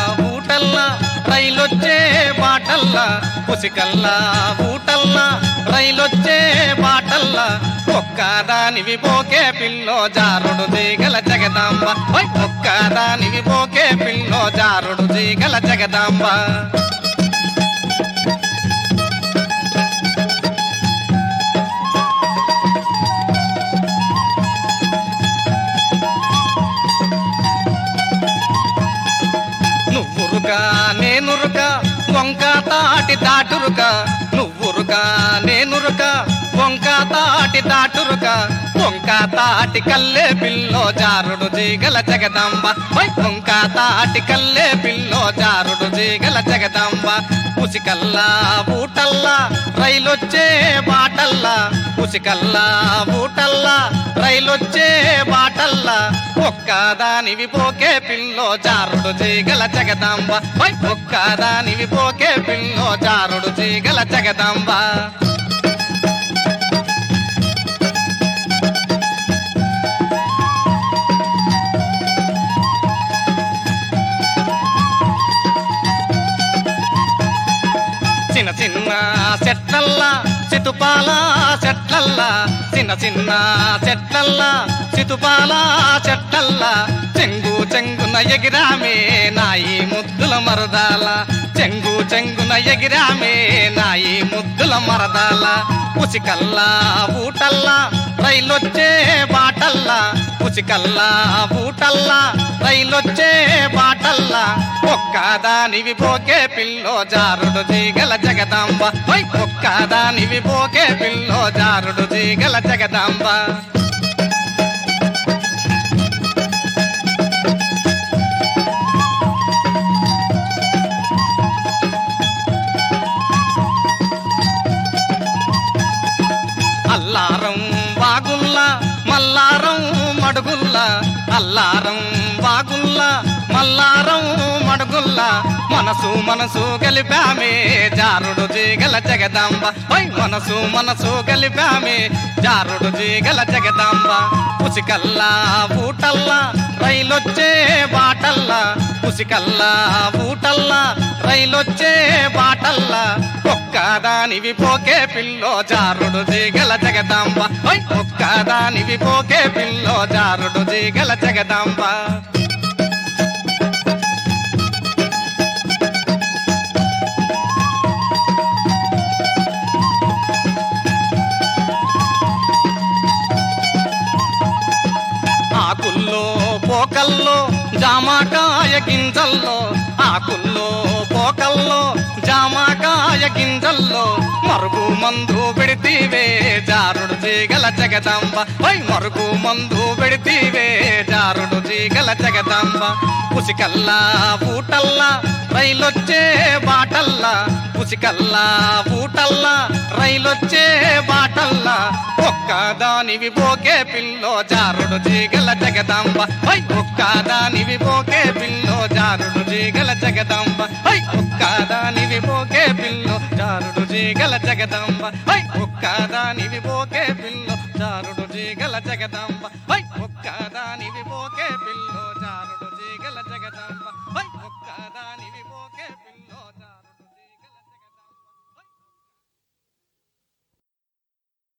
ఊటల్లా రైలొచ్చే బాటల్లా పుసికల్లా ఊటల్లా రైలొచ్చే బాటల్లా ఒక్కదానివి పోకే పిల్లో జారుడు జీగల జగదాంబ ఓయ్ ఒక్కదానివి పోకే పిల్లో జారుడు జీగల జగదాంబ నువ్వురుక నేనురుక వంక తాటి దాటురుక నువ్వురుక నేనురుక వంక తాటి దాటురుక వంక తాటి కల్లే పిల్లో జారుడు జీగల జగదాంబ ఓయ్ వంక తాటి కల్లే పిల్లో జారుడు జీగల జగదాంబ ఉసికల్లా బూటల్లా రైలొచ్చే బాటల్లా ఉసికల్లా బూటల్లా రైలొచ్చే బాటల్లా ఒక్కదానివి పోకే పిల్లో జారుడు జీగల జగదాంబ ఓయ్ ఒక్కదానివి పోకే పిల్లో జారుడు జీగల జగదాంబ చిన్న చిన్న చెట్లల్లా సితుపాల చెట్లల్లా చిన్న చిన్న చెట్లల్లా సితుపాల చెట్లల్లా చెంగు చెంగున ఎగిరామే నాయి ముద్దుల మరదాల చెంగు చెంగున ఎగిరామే నాయి ముద్దుల మరదాల ఉసికల్లా ఊటల్లా రైలొచ్చే బాటల్లా ఉసికల్లా ఊటల్లా రైలొచ్చే బాటల్లా ఒక్కదానివి పోకే పిల్లో జారుడు జీగల జగదాంబ ఓయ్ ఒక్కదానివి పోకే పిల్లో జారుడు జీగల జగదాంబ అల్లారం వాగుల్లా మల్లారం మడుగుల్లా అల్లారం వాగుల్లా మల్లారం మడుగుల్లా మనసు మనసు కలిపామే జారుడు జీగల జగదాంబ ఓయ్ మనసు మనసు కలిపామే జారుడు జీగల జగదాంబ ఉసికల్లా ఊటల్లా రైలొచ్చే బాటల్లా ఉసికల్లా ఊటల్లా రైలొచ్చే బాటల్లా ఒక్కదానివి పోకే పిల్లో జారుడు జీగల జగదాంబ ఓయ్ ఒక్కదానివి పోకే పిల్లో జారుడు జీగల జగదాంబ ఆకుల్లో పోకల్లో జామకాయ గింజల్లో ఆకుల్లో పోకల్లో జామకాయ గింజల్లో మరుగు మందు పెడితీవే జారుడు జీగల జగదాంబ వై మరుగు మందు పెడితీవే జారుడు జీగల జగదాంబ ఉసికల్లా బూటల్లా రైలొచ్చే బాటల్లా ఉసికల్లా బూటల్లా రైలొచ్చే బాటల్లా ఒక్కదానివి పోకే పిల్లో జారుడు జీగల జగదాంబ హై ఒక్కదానివి పోకే పిల్లో జారుడు జీగల జగదాంబ హై ఒక్కదానివి పోకే పిల్లో జారుడు జీగల జగదాంబ హై ఒక్కదానివి పోకే పిల్లో జారుడు జీగల జగదాంబ